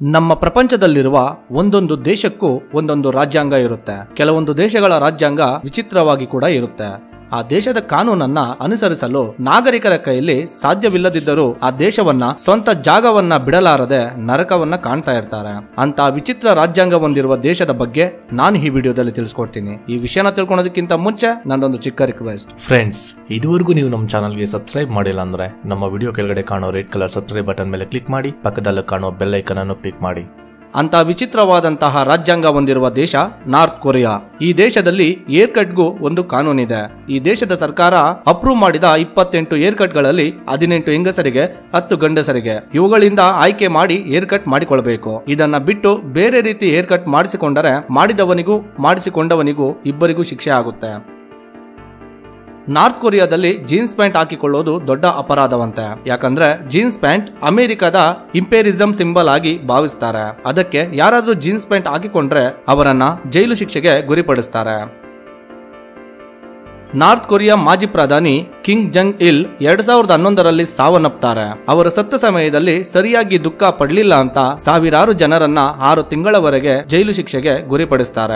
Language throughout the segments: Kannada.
ನಮ್ಮ ಪ್ರಪಂಚದಲ್ಲಿರುವ ಒಂದೊಂದು ದೇಶಕ್ಕೂ ಒಂದೊಂದು ರಾಜ್ಯಾಂಗ ಇರುತ್ತೆ ಕೆಲವೊಂದು ದೇಶಗಳ ರಾಜ್ಯಾಂಗ ವಿಚಿತ್ರವಾಗಿ ಕೂಡ ಇರುತ್ತೆ ಆ ದೇಶದ ಕಾನೂನನ್ನ ಅನುಸರಿಸಲು ನಾಗರಿಕರ ಕೈಯಲ್ಲಿ ಸಾಧ್ಯವಿಲ್ಲದಿದ್ದರೂ ಆ ದೇಶವನ್ನ ಸ್ವಂತ ಜಾಗವನ್ನ ಬಿಡಲಾರದೆ ನರಕವನ್ನ ಕಾಣ್ತಾ ಇರ್ತಾರೆ ಅಂತ ವಿಚಿತ್ರ ರಾಜ್ಯಾಂಗ ಹೊಂದಿರುವ ದೇಶದ ಬಗ್ಗೆ ನಾನು ಈ ವಿಡಿಯೋದಲ್ಲಿ ತಿಳಿಸ್ಕೊಡ್ತೀನಿ ಈ ವಿಷಯನ ತಿಳ್ಕೊಳೋದಕ್ಕಿಂತ ಮುಂಚೆ ನಂದೊಂದು ಚಿಕ್ಕ ರಿಕ್ವೆಸ್ಟ್ ಫ್ರೆಂಡ್ಸ್ ಇದುವರೆಗೂ ನೀವು ನಮ್ಮ ಚಾನಲ್ಗೆ ಸಬ್ಸ್ಕ್ರೈಬ್ ಮಾಡಿಲ್ಲ ಅಂದ್ರೆ ನಮ್ಮ ವಿಡಿಯೋ ಕೆಳಗಡೆ ಕಾಣೋ ರೆಡ್ ಕಲರ್ ಸಬ್ಸ್ಕ್ರೈಬ್ ಬಟನ್ ಮೇಲೆ ಕ್ಲಿಕ್ ಮಾಡಿ ಪಕ್ಕದಲ್ಲಿ ಕಾಣೋ ಬೆಲ್ ಐಕನ್ ಅನ್ನು ಕ್ಲಿಕ್ ಮಾಡಿ ಅಂತ ವಿಚಿತ್ರವಾದಂತಹ ರಾಜ್ಯಾಂಗ ಹೊಂದಿರುವ ದೇಶ ನಾರ್ತ್ ಕೊರಿಯಾ ಈ ದೇಶದಲ್ಲಿ ಏರ್ ಕಟ್ಗೂ ಒಂದು ಕಾನೂನಿದೆ ಈ ದೇಶದ ಸರ್ಕಾರ ಅಪ್ರೂವ್ ಮಾಡಿದ ಇಪ್ಪತ್ತೆಂಟು ಏರ್ ಕಟ್ಗಳಲ್ಲಿ ಹದಿನೆಂಟು ಹೆಂಗಸರಿಗೆ ಹತ್ತು ಗಂಡಸರಿಗೆ ಇವುಗಳಿಂದ ಆಯ್ಕೆ ಮಾಡಿ ಏರ್ ಕಟ್ ಮಾಡಿಕೊಳ್ಬೇಕು ಇದನ್ನ ಬಿಟ್ಟು ಬೇರೆ ರೀತಿ ಏರ್ ಕಟ್ ಮಾಡಿಸಿಕೊಂಡರೆ ಮಾಡಿದವನಿಗೂ ಮಾಡಿಸಿಕೊಂಡವನಿಗೂ ಇಬ್ಬರಿಗೂ ಶಿಕ್ಷೆ ಆಗುತ್ತೆ ನಾರ್ತ್ ಕೊರಿಯಾದಲ್ಲಿ ಜೀನ್ಸ್ ಪ್ಯಾಂಟ್ ಹಾಕಿಕೊಳ್ಳೋದು ದೊಡ್ಡ ಅಪರಾಧವಂತೆ ಯಾಕಂದ್ರೆ ಜೀನ್ಸ್ ಪ್ಯಾಂಟ್ ಅಮೆರಿಕದ ಇಂಪೇರಿಸಂ ಸಿಂಬಲ್ ಆಗಿ ಭಾವಿಸ್ತಾರೆ ಅದಕ್ಕೆ ಯಾರಾದ್ರೂ ಜೀನ್ಸ್ ಪ್ಯಾಂಟ್ ಹಾಕಿಕೊಂಡ್ರೆ ಅವರನ್ನ ಜೈಲು ಶಿಕ್ಷೆಗೆ ಗುರಿಪಡಿಸ್ತಾರೆ ನಾರ್ತ್ ಕೊರಿಯಾ ಮಾಜಿ ಪ್ರಧಾನಿ ಕಿಂಗ್ ಜಂಗ್ ಇಲ್ ಎರಡ್ ಸಾವಿರದ ಹನ್ನೊಂದರಲ್ಲಿ ಸಾವನ್ನಪ್ತಾರೆ ಅವರು ಸತ್ತ ಸಮಯದಲ್ಲಿ ಸರಿಯಾಗಿ ದುಃಖ ಪಡಲಿಲ್ಲ ಅಂತ ಸಾವಿರಾರು ಜನರನ್ನ ಆರು ತಿಂಗಳವರೆಗೆ ಜೈಲು ಶಿಕ್ಷೆಗೆ ಗುರಿಪಡಿಸ್ತಾರೆ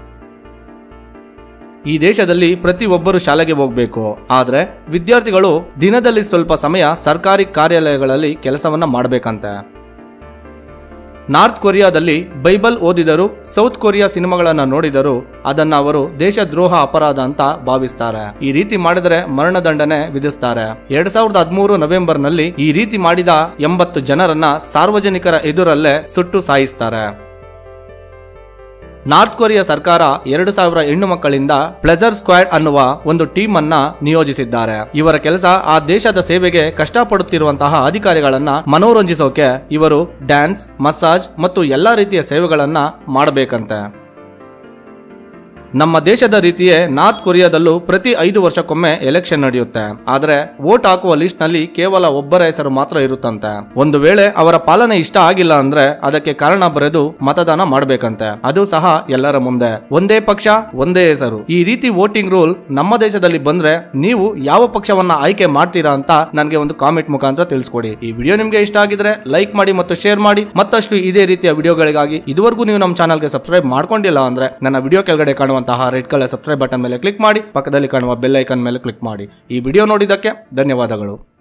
ಈ ದೇಶದಲ್ಲಿ ಪ್ರತಿಯೊಬ್ಬರು ಶಾಲೆಗೆ ಹೋಗಬೇಕು ಆದ್ರೆ ವಿದ್ಯಾರ್ಥಿಗಳು ದಿನದಲ್ಲಿ ಸ್ವಲ್ಪ ಸಮಯ ಸರ್ಕಾರಿ ಕಾರ್ಯಾಲಯಗಳಲ್ಲಿ ಕೆಲಸವನ್ನ ಮಾಡಬೇಕಂತೆ ನಾರ್ತ್ ಕೊರಿಯಾದಲ್ಲಿ ಬೈಬಲ್ ಓದಿದರು ಸೌತ್ ಕೊರಿಯಾ ಸಿನಿಮಾಗಳನ್ನ ನೋಡಿದರು ಅದನ್ನ ಅವರು ದೇಶದ್ರೋಹ ಅಪರಾಧ ಅಂತ ಭಾವಿಸ್ತಾರೆ ಈ ರೀತಿ ಮಾಡಿದರೆ ಮರಣದಂಡನೆ ವಿಧಿಸ್ತಾರೆ ಎರಡ್ ಸಾವಿರದ ಹದಿಮೂರು ನವೆಂಬರ್ ನಲ್ಲಿ ಈ ರೀತಿ ಮಾಡಿದ ಎಂಬತ್ತು ಜನರನ್ನ ಸಾರ್ವಜನಿಕರ ಎದುರಲ್ಲೇ ಸುಟ್ಟು ಸಾಯಿಸ್ತಾರೆ ನಾರ್ತ್ ಕೊರಿಯಾ ಸರ್ಕಾರ ಎರಡು ಸಾವಿರ ಹೆಣ್ಣು ಮಕ್ಕಳಿಂದ ಪ್ಲೆಜರ್ ಸ್ಕ್ವಾಡ್ ಅನ್ನುವ ಒಂದು ಟೀಮ್ ಅನ್ನ ನಿಯೋಜಿಸಿದ್ದಾರೆ ಇವರ ಕೆಲಸ ಆ ದೇಶದ ಸೇವೆಗೆ ಕಷ್ಟಪಡುತ್ತಿರುವಂತಹ ಅಧಿಕಾರಿಗಳನ್ನ ಮನೋರಂಜಿಸೋಕೆ ಇವರು ಡ್ಯಾನ್ಸ್ ಮಸಾಜ್ ಮತ್ತು ಎಲ್ಲಾ ರೀತಿಯ ಸೇವೆಗಳನ್ನ ಮಾಡಬೇಕಂತೆ ನಮ್ಮ ದೇಶದ ರೀತಿಯೇ ನಾರ್ತ್ ಕೊರಿಯಾದಲ್ಲೂ ಪ್ರತಿ ಐದು ವರ್ಷಕ್ಕೊಮ್ಮೆ ಎಲೆಕ್ಷನ್ ನಡೆಯುತ್ತೆ ಆದರೆ ವೋಟ್ ಹಾಕುವ ಲಿಸ್ಟ್ ನಲ್ಲಿ ಕೇವಲ ಒಬ್ಬರ ಹೆಸರು ಮಾತ್ರ ಇರುತ್ತಂತೆ ಒಂದು ವೇಳೆ ಅವರ ಪಾಲನೆ ಇಷ್ಟ ಆಗಿಲ್ಲ ಅಂದ್ರೆ ಅದಕ್ಕೆ ಕಾರಣ ಬರೆದು ಮತದಾನ ಮಾಡಬೇಕಂತೆ ಅದು ಸಹ ಎಲ್ಲರ ಮುಂದೆ ಒಂದೇ ಪಕ್ಷ ಒಂದೇ ಹೆಸರು ಈ ರೀತಿ ವೋಟಿಂಗ್ ರೂಲ್ ನಮ್ಮ ದೇಶದಲ್ಲಿ ಬಂದ್ರೆ ನೀವು ಯಾವ ಪಕ್ಷವನ್ನ ಆಯ್ಕೆ ಮಾಡ್ತೀರಾ ಅಂತ ನನಗೆ ಒಂದು ಕಾಮೆಂಟ್ ಮುಖಾಂತರ ತಿಳಿಸ್ಕೊಡಿ ಈ ವಿಡಿಯೋ ನಿಮ್ಗೆ ಇಷ್ಟ ಆಗಿದ್ರೆ ಲೈಕ್ ಮಾಡಿ ಮತ್ತು ಶೇರ್ ಮಾಡಿ ಮತ್ತಷ್ಟು ಇದೇ ರೀತಿಯ ವಿಡಿಯೋಗಳಿಗಾಗಿ ಇದುವರೆಗೂ ನೀವು ನಮ್ಮ ಚಾನಲ್ಗೆ ಸಬ್ಸ್ಕ್ರೈಬ್ ಮಾಡ್ಕೊಂಡಿಲ್ಲ ಅಂದ್ರೆ ನನ್ನ ವಿಡಿಯೋ ಕೆಳಗಡೆ ಕಾಣುವಂತಹ ರೆಡ್ ಕಲರ್ ಸಬ್ಸ್ಕ್ರೈಬ್ ಬಟನ್ ಮೇಲೆ ಕ್ಲಿಕ್ ಮಾಡಿ ಪಕ್ಕದಲ್ಲಿ ಕಾಣುವ ಬೆಲ್ ಐಕನ್ ಮೇಲೆ ಕ್ಲಿಕ್ ಮಾಡಿ ಈ ವಿಡಿಯೋ ನೋಡಿದ್ದಕ್ಕೆ ಧನ್ಯವಾದಗಳು